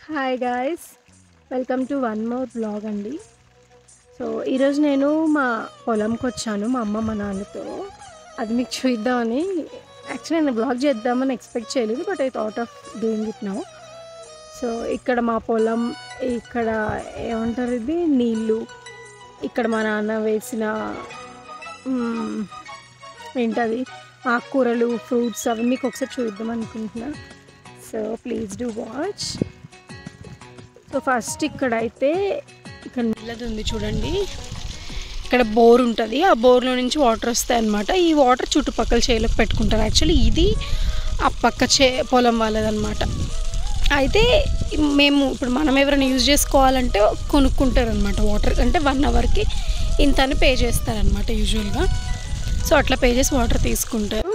hi guys welcome to one more blog అండి so ఈరోజు నేను మా పొలంకి వచ్చాను మా అమ్మ మా నాన్నతో అది మీకు చూద్దామని యాక్చువల్లీ నేను బ్లాగ్ చేద్దామని ఎక్స్పెక్ట్ చేయలేదు but I thought of doing it now so ఇక్కడ మా పొలం ఇక్కడ ఏమంటారు ఇది నీళ్ళు ఇక్కడ మా నాన్న వేసిన మ్, ఏంటది ఆకుకూరలు ఫ్రూట్స్ అవి మీకు ఒకసారి చూద్దాం అనుకుంటున్నా so please do watch so first ఇక్కడైతే ఇక్కడ నీళ్ళది ఉంది చూడండి ఇక్కడ బోర్ ఉంటుంది ఆ బోర్లో నుంచి వాటర్ వస్తాయి అన్నమాట ఈ వాటర్ చుట్టుపక్కల చేలకు పెట్టుకుంటారు యాక్చువల్లీ ఇది ఆ పక్క చే పొలం వాళ్ళదన్నమాట అయితే మేము ఇప్పుడు మనం ఎవరైనా యూజ్ చేసుకోవాలంటే కొనుక్కుంటారు అనమాట వాటర్ అంటే వన్ అవర్కి ఇంత అని పే చేస్తారనమాట యూజువల్గా సో అట్లా పే చేసి వాటర్ తీసుకుంటారు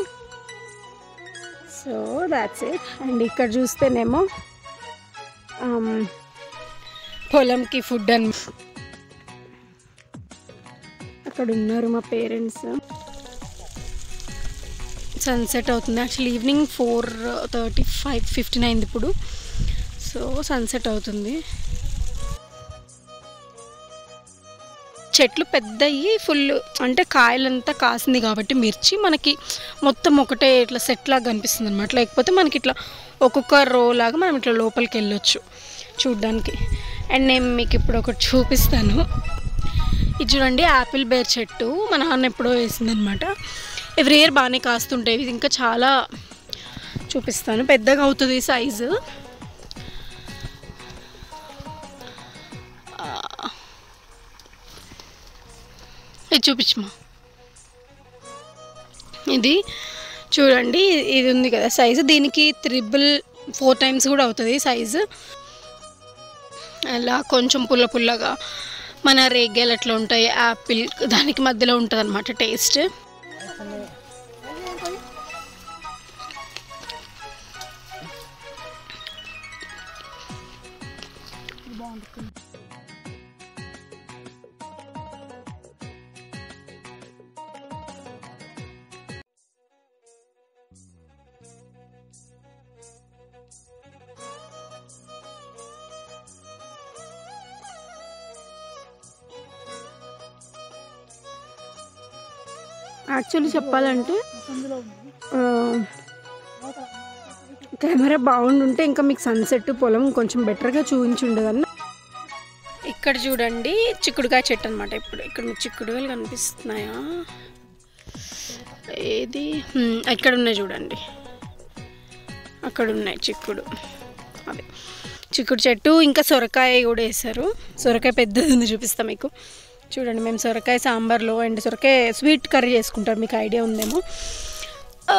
సో దాట్స్ ఇట్ అండ్ ఇక్కడ చూస్తేనేమో um, పొలంకి ఫుడ్ అని అక్కడ ఉన్నారు మా పేరెంట్స్ సన్సెట్ అవుతుంది actually evening four thirty five fifteen అయింది ఇప్పుడు సో సన్సెట్ అవుతుంది చెట్లు పెద్దయి ఫుల్ అంటే కాయలంతా కాసింది కాబట్టి మిర్చి మనకి మొత్తం ఒకటే ఇట్లా సెట్ లాగా కనిపిస్తుంది అనమాట లేకపోతే మనకి ఇట్లా ఒక్కొక్క రో లాగా మనం ఇట్లా లోపలికి వెళ్ళొచ్చు చూడ్డానికి అండ్ నేను మీకు ఇప్పుడు ఒకటి చూపిస్తాను ఇది చూడండి యాపిల్ బేర్ చెట్టు మా నాన్న ఎప్పుడో వేసిందనమాట ఎవ్రీ ఇయర్ బాగానే కాస్తుంటాయి ఇది ఇంకా చాలా చూపిస్తాను పెద్దగా అవుతుంది సైజు ఇది చూపించమా ఇది చూడండి ఇది ఉంది కదా సైజు దీనికి త్రిబుల్ ఫోర్ టైమ్స్ కూడా అవుతుంది సైజు అలా కొంచెం పుల్ల పుల్లగా మన రేగ్గాలు అట్లా ఉంటాయి యాపిల్ దానికి మధ్యలో ఉంటుంది అనమాట టేస్ట్ యాక్చువల్లీ చెప్పాలంటే ఆ, కెమెరా బాగుండుంటే ఇంకా మీకు సన్సెట్ పొలం కొంచెం బెటర్గా చూపించుండదన్న ఇక్కడ చూడండి చిక్కుడుకాయ చెట్టు అనమాట ఇప్పుడు ఇక్కడ మీకు చిక్కుడుకాయలు కనిపిస్తున్నాయా ఏది హ్మ్, ఇక్కడ ఉన్నాయి చూడండి అక్కడ ఉన్నాయి చిక్కుడు అదే చిక్కుడు చెట్టు ఇంకా సొరకాయ కూడా వేసారు సొరకాయ పెద్దది ఉంది చూపిస్తా మీకు చూడండి మేము సొరకాయ సాంబార్లో అండ్ సొరకాయ స్వీట్ కర్రీ చేసుకుంటారు మీకు ఐడియా ఉందేమో ఆ,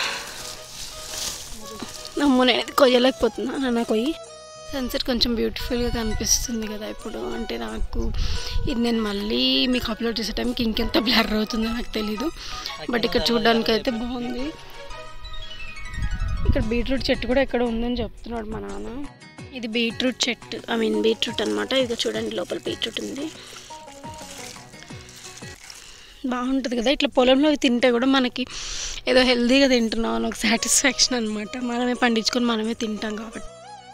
అమ్మో నేను ఇది కొయ్యలేకపోతున్నా నాన్న కొయ్యి సన్సెట్ కొంచెం బ్యూటిఫుల్గా కనిపిస్తుంది కదా ఇప్పుడు అంటే నాకు ఇది నేను మళ్ళీ మీకు అప్లోడ్ చేసే టైంకి ఇంకెంత బ్లర్ అవుతుందో నాకు తెలీదు బట్ ఇక్కడ చూడడానికి అయితే బాగుంది ఇక్కడ బీట్రూట్ చెట్టు కూడా ఎక్కడ ఉందని చెప్తున్నాడు మా నాన్న ఇది బీట్రూట్ చెట్టు ఐ మీన్ బీట్రూట్ అనమాట ఇది చూడండి లోపల బీట్రూట్ ఉంది బాగుంటుంది కదా ఇట్లా పొలంలో అవి తింటే కూడా మనకి ఏదో హెల్తీగా తింటున్నాం అని ఒక సాటిస్ఫాక్షన్ అనమాట మనమే పండించుకొని మనమే తింటాం కాబట్టి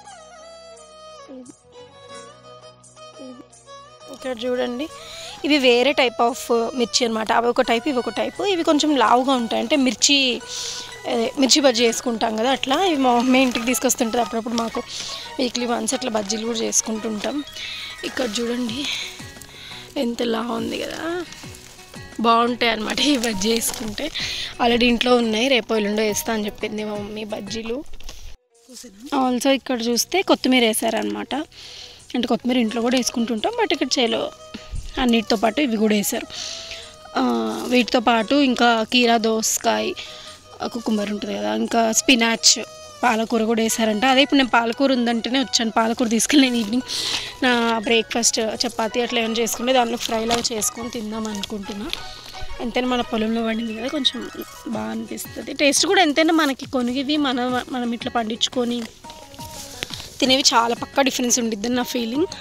ఇక్కడ చూడండి ఇవి వేరే టైప్ ఆఫ్ మిర్చి అనమాట అవి ఒక టైప్ ఇవి ఒక టైప్ ఇవి కొంచెం లావుగా ఉంటాయి అంటే మిర్చి అదే, మిర్చి బజ్జీ చేసుకుంటాం కదా అట్లా ఇవి మా మమ్మీ ఇంటికి తీసుకొస్తుంటుంది అప్పుడప్పుడు మాకు వీక్లీ వన్స్ అట్లా బజ్జీలు కూడా చేసుకుంటుంటాం ఇక్కడ చూడండి ఎంత లా ఉంది కదా బాగుంటాయి అనమాట ఈ బజ్జీ వేసుకుంటే ఆల్రెడీ ఇంట్లో ఉన్నాయి రేపు ఎల్లుండో వేస్తా అని చెప్పింది మా మమ్మీ బజ్జీలు ఆల్సో ఇక్కడ చూస్తే కొత్తిమీర వేసారనమాట అంటే కొత్తిమీర ఇంట్లో కూడా వేసుకుంటుంటాం బట్ ఇక్కడ చేలో అన్నిటితో పాటు ఇవి కూడా వేసారు ఆ, వీటితో పాటు ఇంకా కీరా దోసకాయ కుకుంబర్ ఉంటుంది కదా ఇంకా స్పినాచ్ పాలకూర కూడా వేసారంట అదే ఇప్పుడు నేను పాలకూర ఉందంటేనే వచ్చాను పాలకూర తీసుకెళ్ళి నేను ఈవినింగ్ నా బ్రేక్ఫాస్ట్ చపాతీ అట్లా ఏమైనా చేసుకుంటే దాంట్లో ఫ్రై లాగా చేసుకొని తిందాం అనుకుంటున్నా ఎంతైనా మన పొలంలో పండింది కదా కొంచెం బాగా అనిపిస్తుంది టేస్ట్ కూడా ఎంతైనా మనకి కొనిగివి మన మనం ఇట్లా పండించుకొని తినేవి చాలా పక్కా డిఫరెన్స్ ఉండిద్దని నా ఫీలింగ్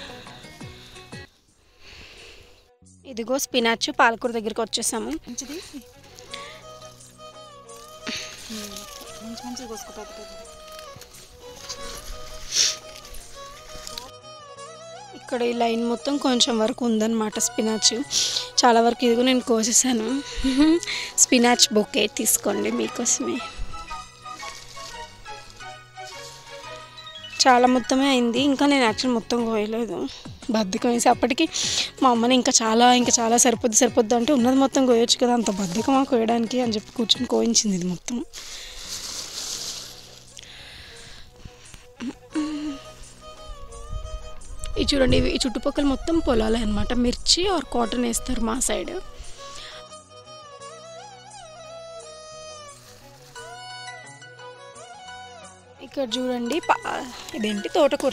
ఇదిగో స్పినాచ్ పాలకూర దగ్గరికి వచ్చేసాము మంచిది మంచి మంచిగా కోసుకో పెద్ద పెద్ద ఇక్కడ ఈ లైన్ మొత్తం కొంచెం వరకు ఉందన్నమాట స్పినాచ్ చాలా వరకు ఇదిగో నేను కోసేసాను స్పినాచ్ బొకే తీసుకోండి మీకోసమే చాలా మొత్తమే అయింది ఇంకా నేను యాక్చువల్ మొత్తం కోయలేదు బద్ధకం వేసి అప్పటికి మా అమ్మని ఇంకా చాలా ఇంకా చాలా సరిపోద్ది సరిపోద్ది అంటే ఉన్నది మొత్తం కోయొచ్చు కదా అంత బద్ధకమా కోయడానికి అని చెప్పి కూర్చొని కోయించింది ఇది మొత్తం ఇది చూడండి ఇవి ఈ చుట్టుపక్కల మొత్తం పొలాలే అనమాట మిర్చి ఆర్ కాటన్ వేస్తారు మా సైడ్ ఇక్కడ చూడండి పా- ఇదేంటి తోటకూర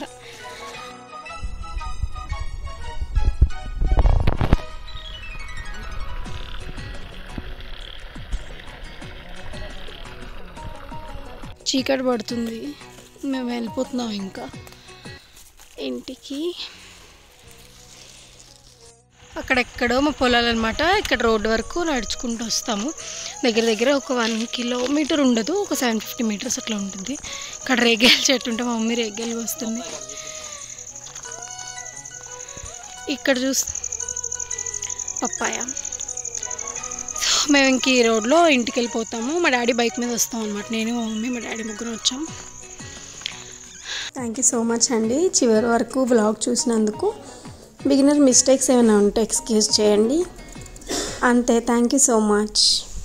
చీకటి పడుతుంది మేము వెళ్ళిపోతున్నాం ఇంకా ఇంటికి అక్కడెక్కడో మా పొలాలు అనమాట ఇక్కడ రోడ్డు వరకు నడుచుకుంటూ వస్తాము దగ్గర దగ్గర ఒక వన్ కిలోమీటర్ ఉండదు ఒక సెవెన్ ఫిఫ్టీ మీటర్స్ అట్లా ఉంటుంది ఇక్కడ రేగాయల చెట్టు ఉంటే మా మమ్మీ రేగాయలు వస్తుంది ఇక్కడ చూస్ పప్పాయ సో మేము ఇంక ఈ రోడ్లో ఇంటికి వెళ్ళిపోతాము మా డాడీ బైక్ మీద వస్తాం అనమాట నేను మా మమ్మీ మా డాడీ ముగ్గురు వచ్చాం థ్యాంక్ యూ సో మచ్ అండి చివరి వరకు బ్లాగ్ చూసినందుకు బిగినర్ మిస్టేక్స్ ఏమైనా ఉంటే ఎక్స్క్యూజ్ చేయండి అంతే థ్యాంక్ యూ సో మచ్